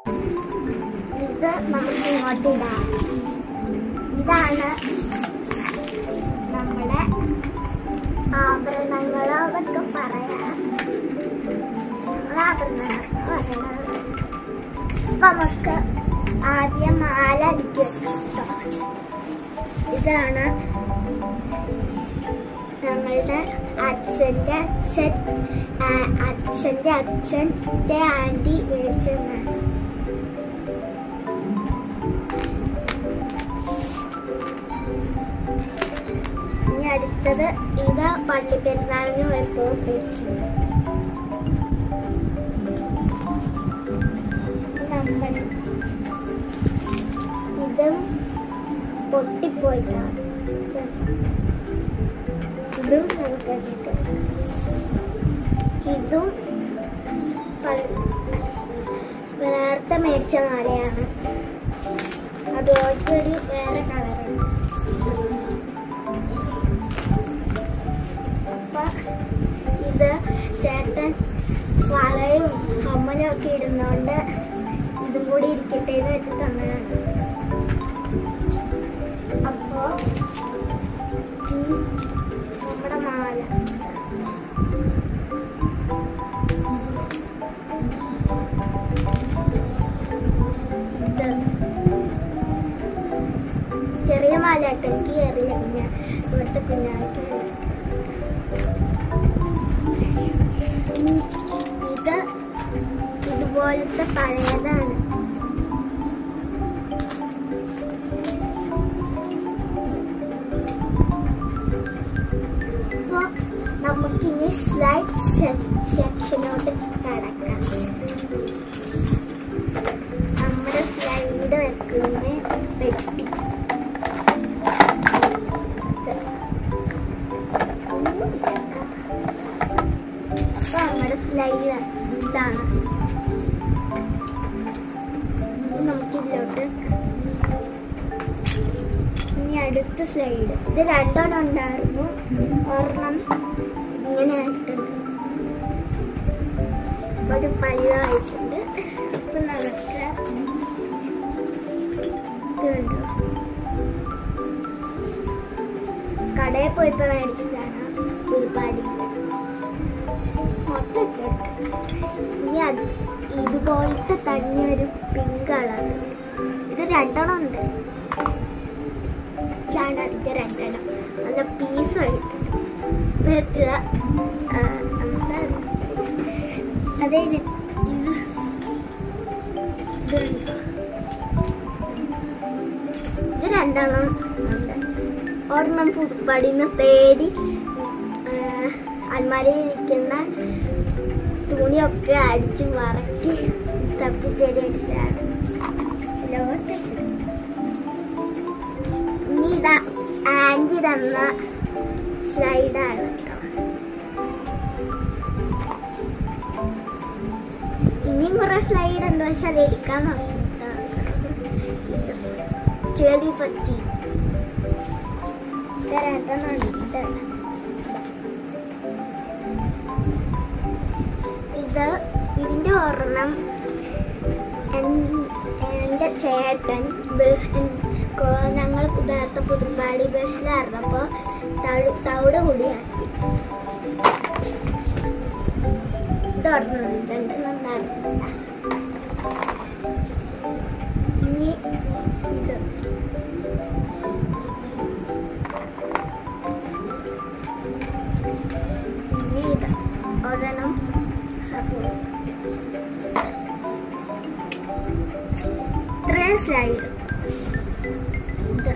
ഇത് നമുക്ക് ഇങ്ങോട്ട് ഇടാം ഇതാണ് നമ്മുടെ ആഭരണങ്ങളോ എന്നൊക്കെ പറയാം നമ്മളെ ആഭരണങ്ങൾ പറയണത് അപ്പൊ നമുക്ക് ആദ്യം മാല അടിക്കും കേട്ടോ ഇതാണ് ഞങ്ങളുടെ അച്ഛൻ്റെ അച്ഛൻ ആ, അച്ഛൻ്റെ അച്ഛൻ്റെ ആൻറ്റി മേടിച്ചതാണ് ഇനി അടുത്തത് ഇത് പള്ളി പെരുന്നാളിന് പോയപ്പോൾ മേടിച്ചത് നമ്മൾ ഇതും പൊട്ടിപ്പോയിട്ടാണ് ഇതും നമുക്ക് കിട്ടും ഇതും പൾ- നേരത്തെ മേടിച്ച മാലയാണ് അതുപോലത്തെ ഒരു വേറെ കളറുണ്ട് അപ്പൊ ഇത് ചേട്ടൻ വളയും കമ്മലും ഒക്കെ ഇടുന്നോണ്ട് ഇതും കൂടി ഇരിക്കട്ടെ എന്ന് വെച്ച് തന്നതാണ് അപ്പോ ഈ നമ്മുടെ മാല ഇത് ചെറിയ മാല കേട്ടോ എനിക്ക് കയറില്ല കുഞ്ഞ ഇവിടുത്തെ കുഞ്ഞാൾക്ക് ഇത് ഇതുപോലത്തെ പഴയതാണ് അപ്പോ നമുക്കിനി സ്ലൈഡ് സെക്ഷനോട്ട് കടക്കാം നമ്മുടെ സ്ലൈഡ് വെക്കുന്ന പെട്ടി അപ്പൊ നമ്മുടെ സ്ലൈഡ് ഇതാണ് ഇനി നമുക്കിതിലോട്ട് വെക്കാം. ഇനി അടുത്ത സ്ലൈഡ് ഇത് രണ്ടെണ്ണം ഉണ്ടായിരുന്നു ഒരെണ്ണം ഇങ്ങനെ ആയിട്ടുണ്ട് അപ്പൊ അത് പല്ല് വായിച്ചിട്ടുണ്ട് അപ്പൊ നമുക്ക് ഇത് കണ്ടോ കടയിൽ പോയപ്പോ മേടിച്ചതാണ് പുൽപ്പാടിയിൽ മൊത്തം ഇട്ടെടുക്കാം. ഇനി അത് ഇതുപോലത്തെ തന്നെ ഒരു പിങ്ക് കളർ ഇത് രണ്ടെണ്ണം ഉണ്ട് ഇതാണ് അതിന്റെ രണ്ടെണ്ണം നല്ല പീസ് ആയിട്ടുണ്ട് എന്ന് വെച്ചാ ആ, എന്താണ്? അതെ ഇത് ഇത് ഇതുണ്ടോ? ഇത് രണ്ടെണ്ണം ഉണ്ട് ഒരെണ്ണം പുതുപ്പടിന്ന് തേടി ആ, അൽമാരയിൽ ഇരിക്കുന്ന തുണിയൊക്കെ അടിച്ച് മറക്കി തപ്പിച്ചെടി എടുത്താണ് ഇതിലോട്ട് ഇട്ടു. ഇനി ഇതാ ആൻറ്റി തന്ന സ്ലൈഡാണ് കേട്ടോ ഇനിയും കുറെ സ്ലൈഡ് ഉണ്ട് പക്ഷെ അത് എടുക്കാൻ നോക്കിട്ടാണ് ചെളി പറ്റി ഇത് രണ്ടെണ്ണം ഉണ്ട് ഇത് ഇതിന്റെ ഒരെണ്ണം എൻ- എൻ്റെ ചേട്ടൻ ബസ് ഞങ്ങൾ നേരത്തെ പുതുപ്പാടി ബസ്സിലായിരുന്നപ്പോൾ തടു തവിട് കൂടിയാക്കി ഇതൊരെണ്ണം രണ്ടെണ്ണം നടന്നില്ല ഇനി ഇത് ഇനി ഇത് ഒരെണ്ണം സബോള ഇത്രയും സ്ലൈഡ് ഇത്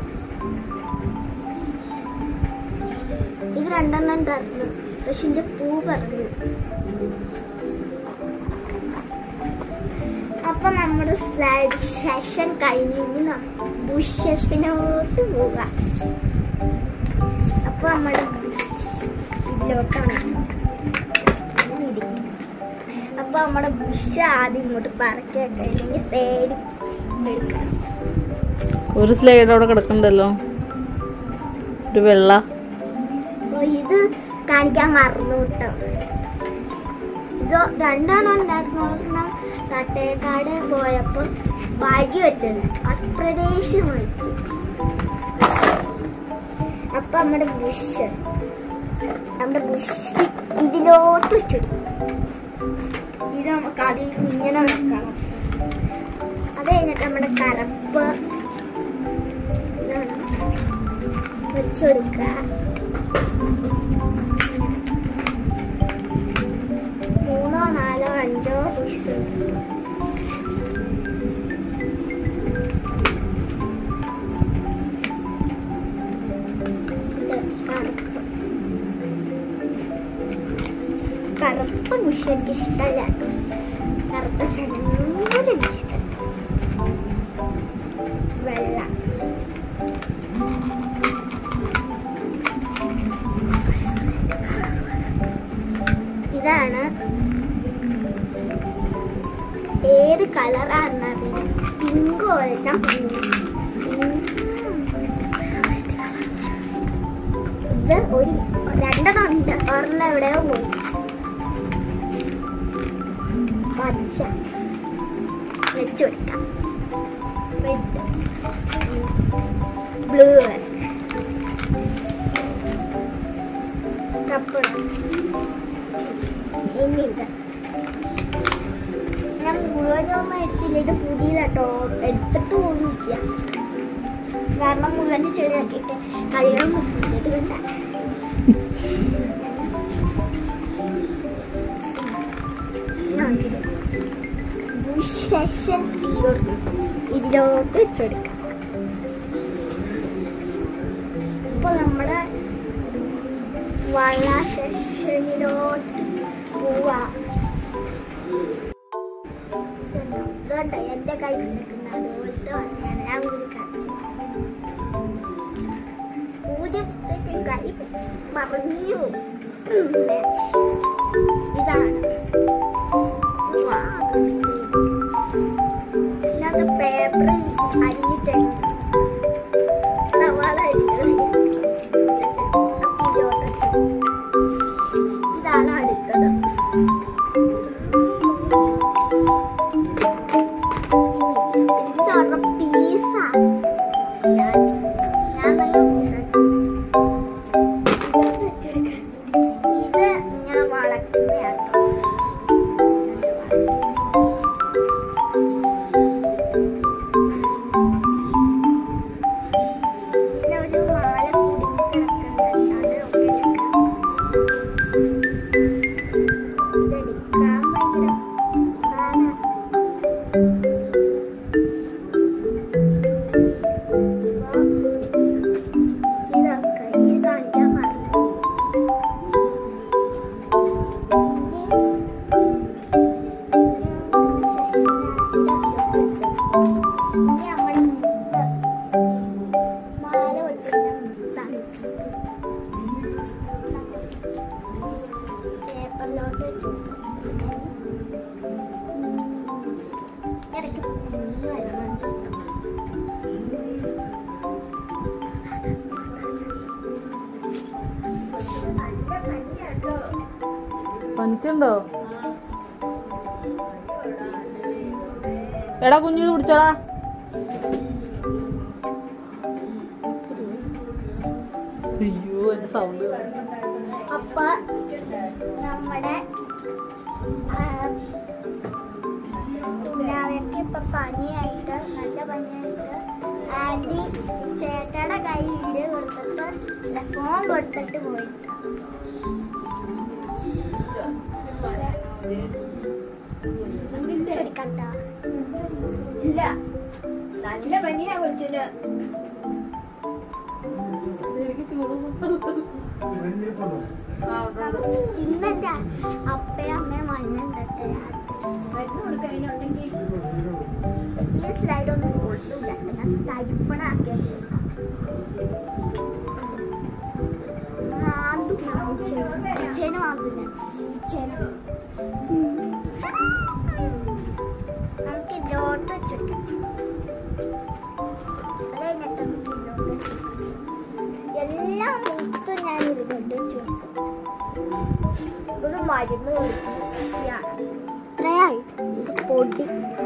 ഇത് രണ്ടെണ്ണം ഉണ്ടായിരുന്നു പക്ഷെ എന്റെ പൂ പറഞ്ഞു അപ്പൊ നമ്മുടെ സ്ലൈഡ് സെഷൻ കഴിഞ്ഞു ഇനി ബുഷ് സെഷനോട്ട് പോകാം അപ്പൊ നമ്മുടെ ബുഷ് ഇതിലോട്ടാണ് ഇരിക്കുന്നത്. അപ്പൊ നമ്മുടെ ബുഷ് ആദ്യം ഇങ്ങോട്ട് പറക്കി വെക്കണമെങ്കിൽ തേടി എടുക്കണം ഒരു സ്ലൈഡ് അവിടെ കിടക്കണ്ടല്ലോ ഒരു വെള്ള അപ്പൊ ഇത് കാണിക്കാൻ മറന്നു കേട്ടോ ഇത് രണ്ടെണ്ണം ഉണ്ടായിരുന്നു ഒരെണ്ണം തട്ടേക്കാട് പോയപ്പോൾ ബാഗ് വെച്ചത് അപ്രദേശമായിട്ട് അപ്പൊ നമ്മുടെ ബുഷ് നമ്മുടെ ബുഷ് ഇതിലോട്ട് വെച്ചിടും ഇത് നമുക്ക് അതിൽ ഇങ്ങനെ വെക്കണം അത് കഴിഞ്ഞിട്ട് നമ്മുടെ കറപ്പ് ഇതാണ്. വെച്ചുകൊടുക്കുക മൂന്നോ നാലോ അഞ്ചോ ബുഷ് ഇത് കറുപ്പ് കറുത്ത ബുഷ് എനിക്ക് ഇഷ്ടമല്ല കേട്ടോ കറുത്ത സാധനം എനിക്ക് ഇഷ്ടം വെള്ള ഇതാണ് ഏത് കളറാണെന്നറിയില്ല പിങ്ക് പോലത്തെ പിങ്ക് ഇത് ഒരു രണ്ടെണ്ണം ഉണ്ട് ഒരെണ്ണം എവിടെയോ പോയി പച്ച വെച്ചു കൊടുക്കാം റെഡ് ബ്ലൂ കപ്പ് ഇനി ഇത് ഞാൻ മുഴുവനൊന്നും എടുത്തില്ല ഇത് പുതിയതാട്ടോ എടുത്തിട്ട് പോലും ഇല്ല കാരണം മുഴുവൻ ചെടിയാക്കിയിട്ട് കഴിയാൻ പറ്റില്ല ഇത് കണ്ട സെഷൻ തീർന്നു ഇതിലോട്ട് വെച്ചെടുക്കാം ഇപ്പൊ നമ്മുടെ വള സെഷനിലോട്ട് പോവാ ഇതുണ്ട് എന്റെ കൈ നിൽക്കുന്ന അതുപോലത്തെ വളയാണ് ഞാൻ ഊരി കാണിച്ചു ഊരിയത്തേക്ക് കൈ മറിഞ്ഞു ഉം, next. ഇതാണ് വാ. ഇതിനകത്ത് പേപ്പർ അരിഞ്ഞിട്ടുണ്ട് സവാള അരിഞ്ഞിട്ടുണ്ട് ഇതാണ് അടുത്തത് ഇതാണ് പീസ ഞാൻ ഞാൻ നല്ല പീസാക്കി ഇത് ഞാൻ വളക്കുന്നതാണ് പിന്നെ ഒരു മാല കുടുങ്ങി കിടക്കുന്നുണ്ട് അത് ഒക്കെ എടുക്കാം ഇതെടുക്കാൻ ഭയങ്കര പാടാ. അപ്പൊ ഇതൊക്കെ ഇത് കാണിക്കാൻ മറന്നു ഇനി നമ്മുടെ മുത്ത് മാല വെക്കുന്ന മുത്താണ് പേപ്പറിലോട്ട് വെച്ചു ഇടയ്ക്ക് പുല്ല് വരുന്നുണ്ട് നല്ല ഭംഗിയാട്ടോ പനിക്കുണ്ടോ എടാ കുഞ്ഞു ഇത് പിടിച്ചോടാ അയ്യോ എന്റെ സൗണ്ട് അപ്പൊ നമ്മുടെ കുഞ്ഞാവയ്ക്ക് ഇപ്പൊ പനിയായിട്ട് നല്ല പനിയായിട്ട് ആന്റി ചേട്ടയുടെ കയ്യിൽ കൊടുത്തിട്ട് ഫോൺ കൊടുത്തിട്ട് പോയി ചൊടിക്കട്ടോ ഇല്ല നല്ല പനിയാ കൊച്ചിന് എനിക്ക് ചൂട് ഇന്നെന്റെ അപ്പയും അമ്മയും മണ്ണുണ്ടട്ടെ മരുന്ന് കൊടുക്കാനുണ്ടെങ്കിൽ ഈ സ്ലൈഡ് ഒന്നും കൊള്ളില്ല ഞാൻ തരിപ്പണാക്കി വെച്ചേക്കാം ആദ്യം ഞാൻ ഉച്ചേനും ആദ്യം ഉച്ചേനും നമുക്ക് ഇതിലോട്ട് വെച്ചേക്കാം അത് കഴിഞ്ഞിട്ട് നമുക്ക് ഇതിലോട്ട് വെച്ചേക്കാം. എല്ലാ മുത്തും ഞാൻ ഇതിലോട്ട് വെച്ചു കൊടുത്തു ഒരു മരുന്ന് കൊടുക്കും ഇത്രയായി ഇത് പൊടി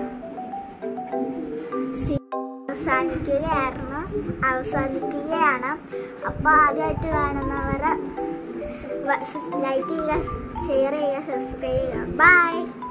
സി- അവസാനിക്കുകയായിരുന്നു അവസാനിക്കുകയാണ് അപ്പോൾ ആദ്യമായിട്ട് കാണുന്നവർ ലൈക്ക് ചെയ്യുക ഷെയർ ചെയ്യുക സബ്സ്ക്രൈബ് ചെയ്യുക ബൈ